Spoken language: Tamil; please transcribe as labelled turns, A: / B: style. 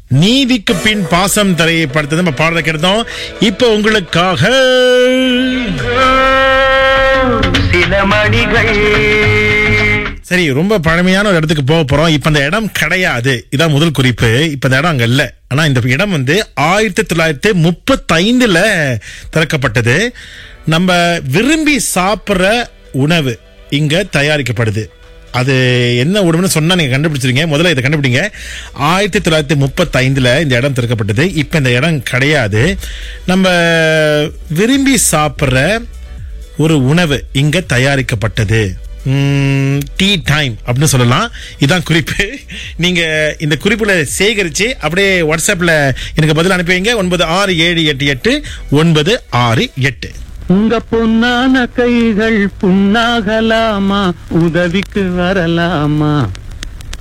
A: நீதிக்கு பின் பாசம் திரைப்படத்தை நம்ம பாடலை கேட்டோம் இப்போ உங்களுக்காக
B: சில மணிகள்
A: சரி ரொம்ப பழமையான ஒரு இடத்துக்கு போக போறோம் இப்ப அந்த இடம் கிடையாது இதான் முதல் குறிப்பு இப்ப இந்த இடம் அங்க இல்ல ஆனா இந்த இடம் வந்து ஆயிரத்தி தொள்ளாயிரத்தி முப்பத்தி ஐந்துல திறக்கப்பட்டது நம்ம விரும்பி சாப்பிடுற உணவு இங்க தயாரிக்கப்படுது அது என்ன உணவுன்னு சொன்னா நீங்க கண்டுபிடிச்சிருங்க முதல்ல இதை கண்டுபிடிங்க ஆயிரத்தி தொள்ளாயிரத்தி முப்பத்தி ஐந்துல இந்த இடம் திறக்கப்பட்டது இப்ப இந்த இடம் கிடையாது நம்ம விரும்பி சாப்பிடுற ஒரு உணவு இங்க தயாரிக்கப்பட்டது டீ டைம் அப்படின்னு சொல்லலாம் இதான் குறிப்பு நீங்க இந்த குறிப்புல சேகரிச்சு அப்படியே வாட்ஸ்அப்ல எனக்கு பதில் அனுப்பி வைங்க ஒன்பது ஆறு ஏழு எட்டு எட்டு ஒன்பது ஆறு எட்டு
B: உங்க பொன்னான கைகள் புண்ணாகலாமா உதவிக்கு வரலாமா